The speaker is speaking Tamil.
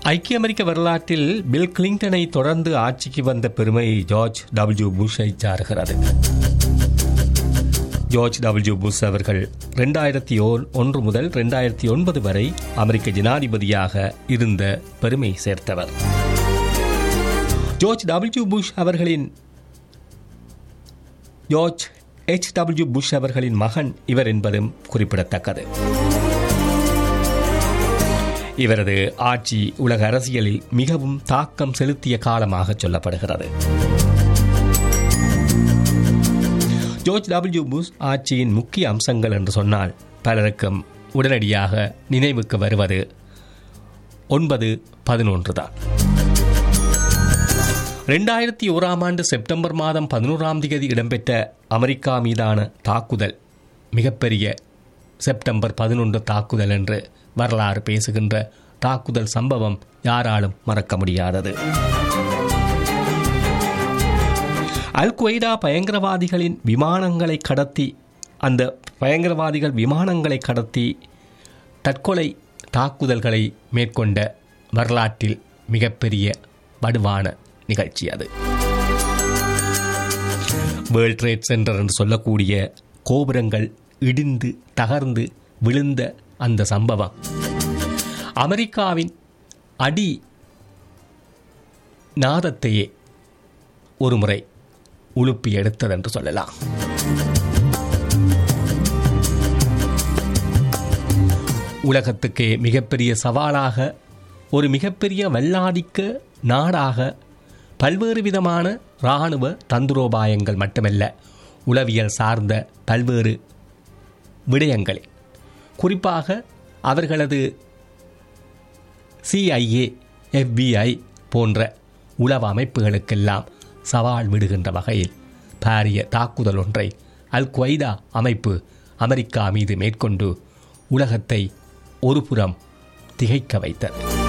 ஐக்கிய அமெரிக்க வரலாற்றில் பில் கிளின்டனை தொடர்ந்து ஆட்சிக்கு வந்த பெருமை ஜார்ஜ் டபிள்யூ புஷை சாருகிறது ஜார்ஜ் டபிள்யூ புஷ் அவர்கள் ரெண்டாயிரத்தி ஒன்று முதல் ரெண்டாயிரத்தி ஒன்பது வரை அமெரிக்க ஜனாதிபதியாக இருந்த பெருமை சேர்த்தவர் ஜார்ஜ் டபிள்யூ புஷ் அவர்களின் ஜார்ஜ் எச் டபிள்யூ புஷ் அவர்களின் மகன் இவர் என்பதும் குறிப்பிடத்தக்கது இவரது ஆட்சி உலக அரசியலில் மிகவும் தாக்கம் செலுத்திய காலமாக சொல்லப்படுகிறது ஜோர்ஜ் டபிள்யூ புஷ் ஆட்சியின் முக்கிய அம்சங்கள் என்று சொன்னால் பலருக்கும் உடனடியாக நினைவுக்கு வருவது ஒன்பது பதினொன்று தான் ரெண்டாயிரத்தி ஓராம் ஆண்டு செப்டம்பர் மாதம் பதினோராம் தேதி இடம்பெற்ற அமெரிக்கா மீதான தாக்குதல் மிகப்பெரிய செப்டம்பர் பதினொன்று தாக்குதல் என்று வரலாறு பேசுகின்ற தாக்குதல் சம்பவம் யாராலும் மறக்க முடியாதது அல் குவைடா பயங்கரவாதிகளின் விமானங்களை கடத்தி அந்த பயங்கரவாதிகள் விமானங்களை கடத்தி தற்கொலை தாக்குதல்களை மேற்கொண்ட வரலாற்றில் மிகப்பெரிய வடுவான நிகழ்ச்சி அது வேர்ல்ட் ட்ரேட் சென்டர் என்று சொல்லக்கூடிய கோபுரங்கள் இடிந்து தகர்ந்து விழுந்த அந்த சம்பவம் அமெரிக்காவின் அடி நாதத்தையே ஒருமுறை உழுப்பி எடுத்தது என்று சொல்லலாம் உலகத்துக்கே மிகப்பெரிய சவாலாக ஒரு மிகப்பெரிய வல்லாதிக்க நாடாக பல்வேறு விதமான இராணுவ தந்திரோபாயங்கள் மட்டுமல்ல உளவியல் சார்ந்த பல்வேறு விடயங்களில் குறிப்பாக அவர்களது சிஐஏ எஃபிஐ போன்ற உளவு அமைப்புகளுக்கெல்லாம் சவால் விடுகின்ற வகையில் பாரிய தாக்குதல் ஒன்றை அல் குவைதா அமைப்பு அமெரிக்கா மீது மேற்கொண்டு உலகத்தை ஒருபுறம் திகைக்க வைத்தது